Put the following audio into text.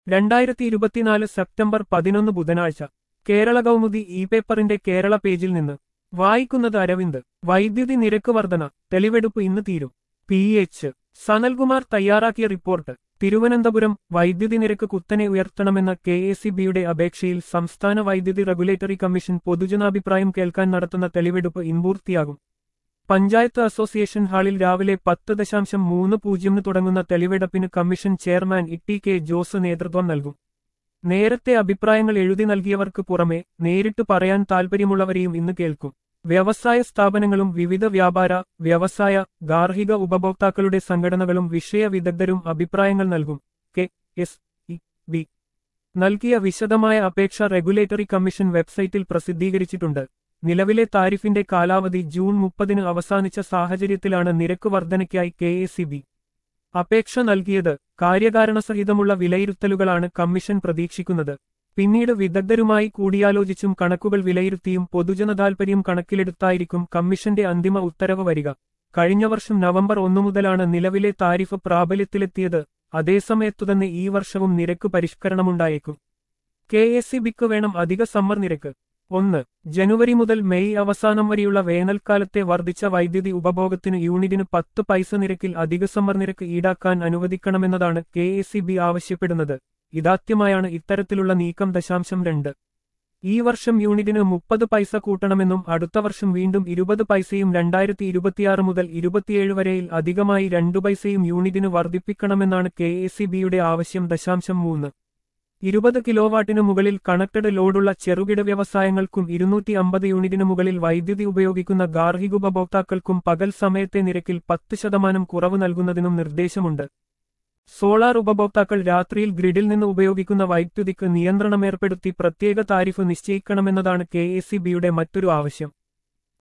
രണ്ടായിരത്തി ഇരുപത്തിനാല് സെപ്റ്റംബർ പതിനൊന്ന് ബുധനാഴ്ച കേരള കൗമുദി ഇ പേപ്പറിന്റെ കേരള പേജിൽ നിന്ന് വായിക്കുന്നത് അരവിന്ദ് വൈദ്യുതി നിരക്ക് വർധന തെളിവെടുപ്പ് ഇന്ന് തീരും പി എച്ച് സനൽകുമാർ തയ്യാറാക്കിയ റിപ്പോർട്ട് തിരുവനന്തപുരം വൈദ്യുതി നിരക്ക് കുത്തനെ ഉയർത്തണമെന്ന കെ എ സി ബിയുടെ അപേക്ഷയിൽ സംസ്ഥാന വൈദ്യുതി റെഗുലേറ്ററി കമ്മീഷൻ പൊതുജനാഭിപ്രായം കേൾക്കാൻ നടത്തുന്ന തെളിവെടുപ്പ് ഇൻപൂർത്തിയാകും പഞ്ചായത്ത് അസോസിയേഷൻ ഹാളിൽ രാവിലെ പത്ത് ദശാംശം മൂന്ന് പൂജ്യമിന് തുടങ്ങുന്ന തെളിവെടുപ്പിന് commission chairman E K Jose നേതൃത്വം നൽകും നേരത്തെ അഭിപ്രായങ്ങൾ എഴുതി നൽകിയവർക്ക് പുറമെ നേരിട്ട് പറയാൻ താൽപ്പര്യമുള്ളവരെയും ഇന്ന് കേൾക്കും വ്യവസായ സ്ഥാപനങ്ങളും വിവിധ വ്യാപാര വ്യവസായ ഗാർഹിക ഉപഭോക്താക്കളുടെ സംഘടനകളും വിഷയ വിദഗ്ധരും അഭിപ്രായങ്ങൾ നൽകും കെ എസ് ഇ ബി നൽകിയ വിശദമായ അപേക്ഷ റെഗുലേറ്ററി കമ്മീഷൻ വെബ്സൈറ്റിൽ പ്രസിദ്ധീകരിച്ചിട്ടുണ്ട് നിലവിലെ താരിഫിന്റെ കാലാവധി ജൂൺ മുപ്പതിന് അവസാനിച്ച സാഹചര്യത്തിലാണ് നിരക്ക് വർധനയ്ക്കായി കെ എ സി ബി അപേക്ഷ നൽകിയത് കാര്യകാരണസഹിതമുള്ള വിലയിരുത്തലുകളാണ് കമ്മീഷൻ പ്രതീക്ഷിക്കുന്നത് പിന്നീട് വിദഗ്ധരുമായി കൂടിയാലോചിച്ചും കണക്കുകൾ വിലയിരുത്തിയും പൊതുജന താൽപര്യം കണക്കിലെടുത്തായിരിക്കും കമ്മീഷന്റെ അന്തിമ ഉത്തരവ് വരിക കഴിഞ്ഞ വർഷം നവംബർ ഒന്നു മുതലാണ് നിലവിലെ താരിഫ് പ്രാബല്യത്തിലെത്തിയത് അതേസമയത്തുതന്നെ ഈ വർഷവും നിരക്ക് പരിഷ്കരണമുണ്ടായേക്കും കെ എസ് സി ബിക്ക് വേണം അധിക സമ്മർ നിരക്ക് ഒന്ന് ജനുവരി മുതൽ മെയ് അവസാനം വരെയുള്ള വേനൽക്കാലത്തെ വർദ്ധിച്ച വൈദ്യുതി ഉപഭോഗത്തിന് യൂണിറ്റിന് പത്ത് പൈസ നിരക്കിൽ അധിക സമ്മർ നിരക്ക് ഈടാക്കാൻ അനുവദിക്കണമെന്നതാണ് കെ എസ് സി ബി ആവശ്യപ്പെടുന്നത് ഇതാദ്യമായാണ് ഇത്തരത്തിലുള്ള നീക്കം ദശാംശം രണ്ട് ഈ വർഷം യൂണിറ്റിന് മുപ്പത് പൈസ കൂട്ടണമെന്നും അടുത്ത വർഷം വീണ്ടും ഇരുപത് പൈസയും രണ്ടായിരത്തി ഇരുപത്തിയാറ് മുതൽ ഇരുപത്തിയേഴ് വരെയിൽ അധികമായി രണ്ടു പൈസയും യൂണിറ്റിന് വർദ്ധിപ്പിക്കണമെന്നാണ് കെ എ സി ബിയുടെ ആവശ്യം ദശാംശം മൂന്ന് ഇരുപത് കിലോവാട്ടിനു മുകളിൽ കണക്റ്റഡ് ലോഡുള്ള ചെറുകിട വ്യവസായങ്ങൾക്കും ഇരുന്നൂറ്റി അമ്പത് യൂണിറ്റിനു മുകളിൽ വൈദ്യുതി ഉപയോഗിക്കുന്ന ഗാർഹിക ഉപഭോക്താക്കൾക്കും പകൽ സമയത്തെ നിരക്കിൽ പത്ത് ശതമാനം കുറവ് നൽകുന്നതിനും നിർദ്ദേശമുണ്ട് സോളാർ ഉപഭോക്താക്കൾ രാത്രിയിൽ ഗ്രിഡിൽ നിന്ന് ഉപയോഗിക്കുന്ന വൈദ്യുതിക്ക് നിയന്ത്രണമേർപ്പെടുത്തി പ്രത്യേക താരിഫ് നിശ്ചയിക്കണമെന്നതാണ് കെ മറ്റൊരു ആവശ്യം